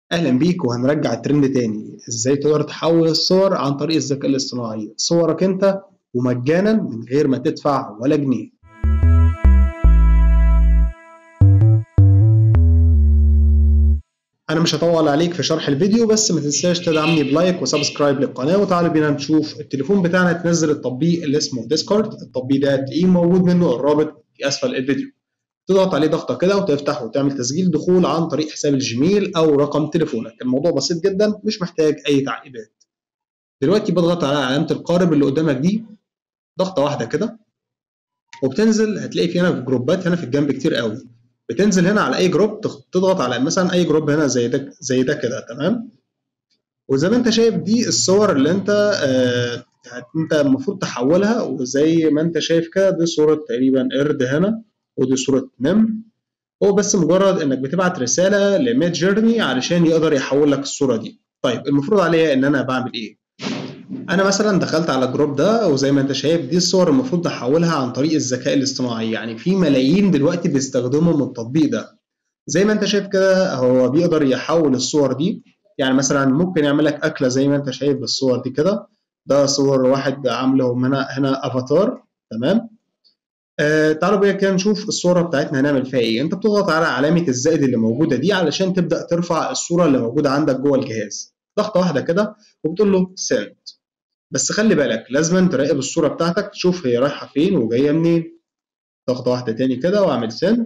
اهلا بيك وهنرجع الترند تاني ازاي تقدر تحول الصور عن طريق الذكاء الاصطناعي صورك انت ومجانا من غير ما تدفع ولا جنيه انا مش هطول عليك في شرح الفيديو بس ما تنساش تدعمني بلايك وسبسكرايب للقناه وتعالوا بينا نشوف التليفون بتاعنا تنزل التطبيق اللي اسمه ديسكورد التطبيق ده تلاقيه موجود منه الرابط في اسفل الفيديو تضغط عليه ضغطه كده وتفتح وتعمل تسجيل دخول عن طريق حساب الجيميل او رقم تليفونك الموضوع بسيط جدا مش محتاج اي تعقيدات دلوقتي بضغط على علامه القارب اللي قدامك دي ضغطه واحده كده وبتنزل هتلاقي في هنا في جروبات هنا في الجنب كتير قوي بتنزل هنا على اي جروب تضغط على مثلا اي جروب هنا زي ده زي ده كده تمام وزي ما انت شايف دي الصور اللي انت آه انت المفروض تحولها وزي ما انت شايف كده دي صوره تقريبا قرد هنا ودي صوره نمر هو بس مجرد انك بتبعت رساله لميد جيرني علشان يقدر يحول لك الصوره دي طيب المفروض عليا ان انا بعمل ايه انا مثلا دخلت على الجروب ده وزي ما انت شايف دي الصور المفروض نحولها عن طريق الذكاء الاصطناعي يعني في ملايين دلوقتي بيستخدموا من التطبيق ده زي ما انت شايف كده هو بيقدر يحول الصور دي يعني مثلا ممكن يعمل لك اكله زي ما انت شايف بالصور دي كده ده صور واحد عامله هنا هنا افاتار تمام آه تعالوا بينا كده نشوف الصوره بتاعتنا هنعمل فيها ايه انت بتضغط على علامه الزائد اللي موجوده دي علشان تبدا ترفع الصوره اللي موجوده عندك جوه الجهاز ضغطه واحده كده وبتقول له سند بس خلي بالك لازم تراقب الصورة بتاعتك تشوف هي رايحة فين وجاية منين ضغطة واحدة تاني كده واعمل سند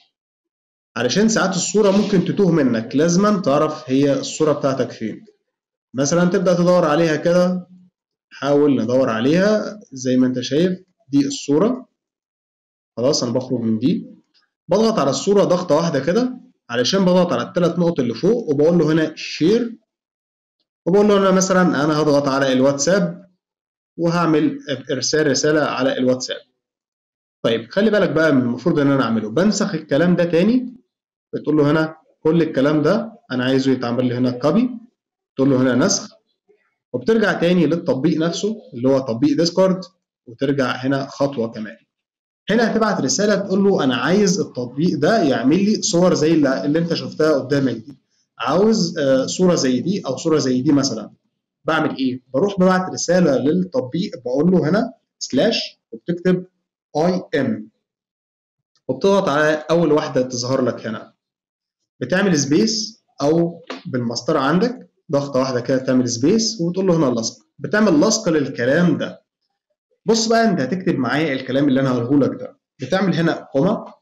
علشان ساعات الصورة ممكن تتوه منك لازم تعرف هي الصورة بتاعتك فين مثلا تبدأ تدور عليها كده حاول ندور عليها زي ما انت شايف دي الصورة خلاص انا بخرج من دي بضغط على الصورة ضغطة واحدة كده علشان بضغط على الثلاث نقط اللي فوق وبقول له هنا شير وبقول له انا مثلا انا هضغط على الواتساب وهعمل ارسال رساله على الواتساب طيب خلي بالك بقى من المفروض ان انا اعمله بنسخ الكلام ده تاني بتقول له هنا كل الكلام ده انا عايزه يتعمل لي هنا كوبي تقول له هنا نسخ وبترجع تاني للتطبيق نفسه اللي هو تطبيق ديسكورد وترجع هنا خطوه كمان هنا هتبعت رساله تقول له انا عايز التطبيق ده يعمل لي صور زي اللي انت شفتها قدامك دي عاوز صوره زي دي او صوره زي دي مثلا بعمل ايه بروح ببعت رساله للتطبيق بقول له هنا سلاش وبتكتب اي ام وبتضغط على اول واحده تظهر لك هنا بتعمل سبيس او بالمسطره عندك ضغطه واحده كده تعمل سبيس وتقول له هنا لصق بتعمل لصق للكلام ده بص بقى انت هتكتب معايا الكلام اللي انا هقوله لك ده بتعمل هنا كوما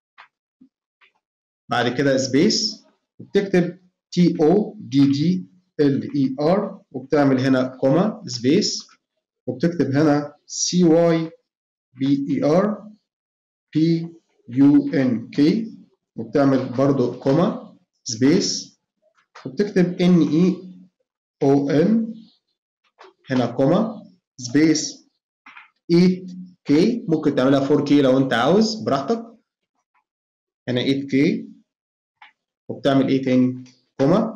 بعد كده سبيس وبتكتب تي او دي دي ال اي ار وبتعمل هنا كوما سبيس وبتكتب هنا سي واي بي اي ار بي يو ان كي وبتعمل برضو كوما سبيس وبتكتب ان اي او ان هنا كوما سبيس 8 كي ممكن تعملها 4 كي لو انت عاوز براحتك هنا 8 كي وبتعمل ايه تاني كوما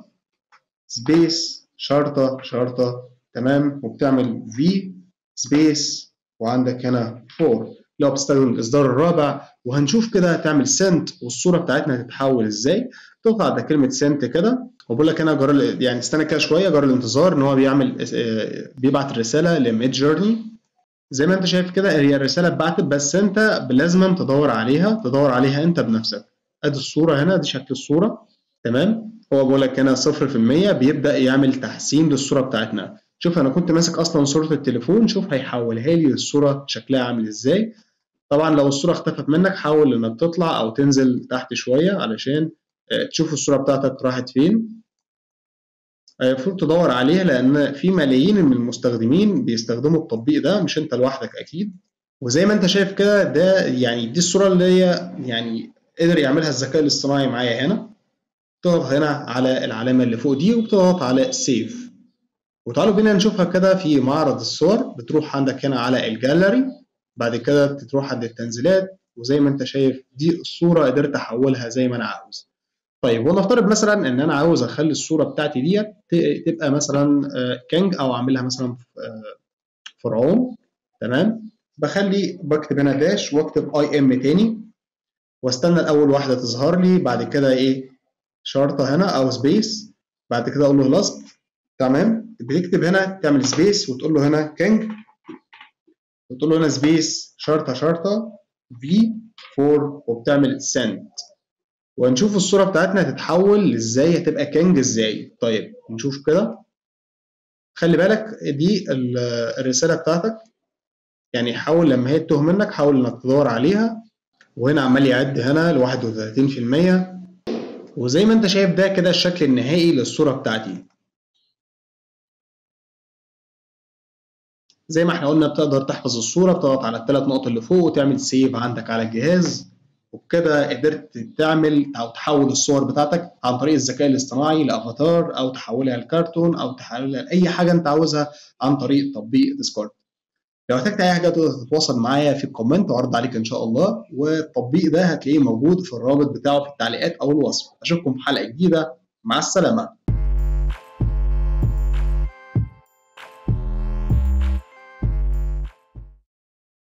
سبيس شرطة شرطة تمام وبتعمل في سبيس وعندك هنا 4 لو بتستخدم الإصدار الرابع وهنشوف كده تعمل سنت والصورة بتاعتنا هتتحول ازاي تضغط على كلمة سنت كده وبقول لك هنا جرى يعني استنى كده شوية جرى الانتظار ان هو بيعمل بيبعت الرسالة لميد جيرني زي ما انت شايف كده هي الرسالة اتبعتت بس انت لازم تدور عليها تدور عليها انت بنفسك ادي الصورة هنا دي شكل الصورة تمام هو بيقول لك هنا 0% بيبدا يعمل تحسين للصوره بتاعتنا شوف انا كنت ماسك اصلا صوره التليفون شوف هيحولها لي للصوره شكلها عامل ازاي طبعا لو الصوره اختفت منك حاول انك تطلع او تنزل تحت شويه علشان تشوف الصوره بتاعتك راحت فين المفروض تدور عليها لان في ملايين من المستخدمين بيستخدموا التطبيق ده مش انت لوحدك اكيد وزي ما انت شايف كده ده يعني دي الصوره اللي هي يعني قدر يعملها الذكاء الاصطناعي معايا هنا بتضغط هنا على العلامة اللي فوق دي وبتضغط على سيف وتعالوا بينا نشوفها كده في معرض الصور بتروح عندك هنا على الجاليري بعد كده بتروح عند التنزيلات وزي ما انت شايف دي الصورة قدرت احولها زي ما انا عاوز طيب ونفترض مثلا ان انا عاوز اخلي الصورة بتاعتي ديت تبقى مثلا كينج او اعملها مثلا فرعون تمام بخلي بكتب هنا داش واكتب اي ام تاني واستنى الاول واحدة تظهر لي بعد كده ايه شرطة هنا أو سبيس بعد كده اقول له لاست تمام بتكتب هنا تعمل سبيس وتقول له هنا كينج وتقول له هنا سبيس شرطه شرطه في 4 وبتعمل سند وهنشوف الصوره بتاعتنا هتتحول ازاي هتبقى كينج ازاي طيب نشوف كده خلي بالك دي الرساله بتاعتك يعني حاول لما هي تتوه منك حاول انك تدور عليها وهنا عمال يعد هنا ل 31% وزي ما انت شايف ده كده الشكل النهائي للصوره بتاعتي زي ما احنا قلنا بتقدر تحفظ الصوره بتضغط على الثلاث نقط اللي فوق وتعمل سيف عندك على الجهاز وبكده قدرت تعمل او تحول الصور بتاعتك عن طريق الذكاء الاصطناعي لافاتار او تحولها لكرتون او تحولها لاي حاجه انت عاوزها عن طريق تطبيق ديسكورد لو احتجت اي حاجه تقدر تتواصل معايا في الكومنت واعرض عليك ان شاء الله والتطبيق ده هتلاقيه موجود في الرابط بتاعه في التعليقات او الوصف اشوفكم في حلقه جديده مع السلامه